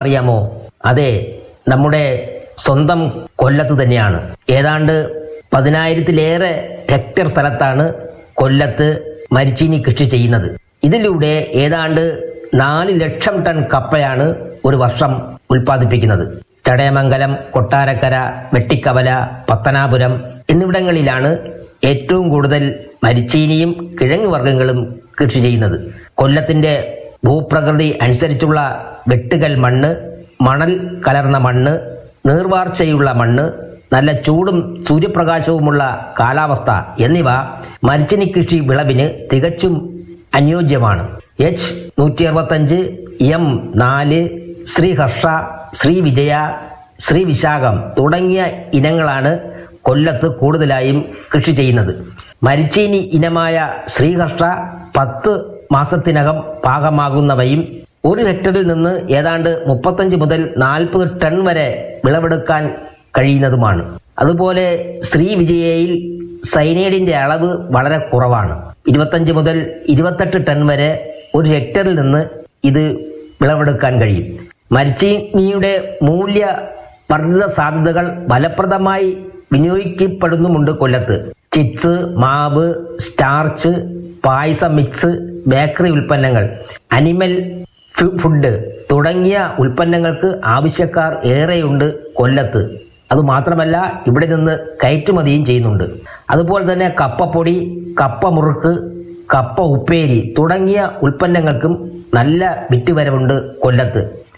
അറിയാമോ അതെ നമ്മുടെ സ്വന്തം കൊല്ലത്ത് തന്നെയാണ് ഏതാണ്ട് പതിനായിരത്തിലേറെ ഹെക്ടർ സ്ഥലത്താണ് കൊല്ലത്ത് മരിച്ചീനി കൃഷി ചെയ്യുന്നത് ഇതിലൂടെ ഏതാണ്ട് നാല് ലക്ഷം ടൺ കപ്പയാണ് ഒരു വർഷം ഉൽപ്പാദിപ്പിക്കുന്നത് ചടയമംഗലം കൊട്ടാരക്കര വെട്ടിക്കവല പത്തനാപുരം എന്നിവിടങ്ങളിലാണ് ഏറ്റവും കൂടുതൽ മരിച്ചീനിയും കിഴങ്ങ് വർഗ്ഗങ്ങളും കൃഷി ചെയ്യുന്നത് കൊല്ലത്തിന്റെ ഭൂപ്രകൃതി അനുസരിച്ചുള്ള വെട്ടുകൽ മണ്ണ് മണൽ കലർന്ന മണ്ണ് നീർവാർച്ചയുള്ള മണ്ണ് നല്ല ചൂടും സൂര്യപ്രകാശവുമുള്ള കാലാവസ്ഥ എന്നിവ മരിച്ചിനി കൃഷി വിളവിന് തികച്ചും അനുയോജ്യമാണ് എച്ച് നൂറ്റി അറുപത്തഞ്ച് എം നാല് ശ്രീഹർഷ ശ്രീവിജയ ശ്രീവിശാഖം തുടങ്ങിയ ഇനങ്ങളാണ് കൊല്ലത്ത് കൂടുതലായും കൃഷി ചെയ്യുന്നത് മരിച്ചീനി ഇനമായ ശ്രീഹർഷ പത്ത് മാസത്തിനകം പാകമാകുന്നവയും ഒരു ഹെക്ടറിൽ നിന്ന് ഏതാണ്ട് മുപ്പത്തഞ്ച് മുതൽ നാൽപ്പത് ടൺ വരെ വിളവെടുക്കാൻ കഴിയുന്നതുമാണ് അതുപോലെ ശ്രീവിജയയിൽ സൈനൈഡിന്റെ അളവ് വളരെ കുറവാണ് ഇരുപത്തഞ്ച് മുതൽ ഇരുപത്തെട്ട് ടൺ വരെ ഒരു ഹെക്ടറിൽ നിന്ന് ഇത് വിളവെടുക്കാൻ കഴിയും മരിച്ചീനിയുടെ മൂല്യ വർദ്ധിത സാധ്യതകൾ ഫലപ്രദമായി വിനിയോഗിക്കപ്പെടുന്നുമുണ്ട് കൊല്ലത്ത് ചിപ്സ് മാവ് സ്റ്റാർച്ച് പായസ മിക്സ് ബേക്കറി ഉൽപ്പന്നങ്ങൾ അനിമൽ ഫു- ഫുഡ് തുടങ്ങിയ ഉൽപ്പന്നങ്ങൾക്ക് ആവശ്യക്കാർ ഏറെയുണ്ട് കൊല്ലത്ത് അതുമാത്രമല്ല ഇവിടെ നിന്ന് കയറ്റുമതിയും ചെയ്യുന്നുണ്ട് അതുപോലെ തന്നെ കപ്പപ്പൊടി കപ്പ മുറുക്ക് കപ്പ ഉപ്പേരി തുടങ്ങിയ ഉൽപ്പന്നങ്ങൾക്കും നല്ല വിറ്റുവരവുണ്ട് കൊല്ലത്ത്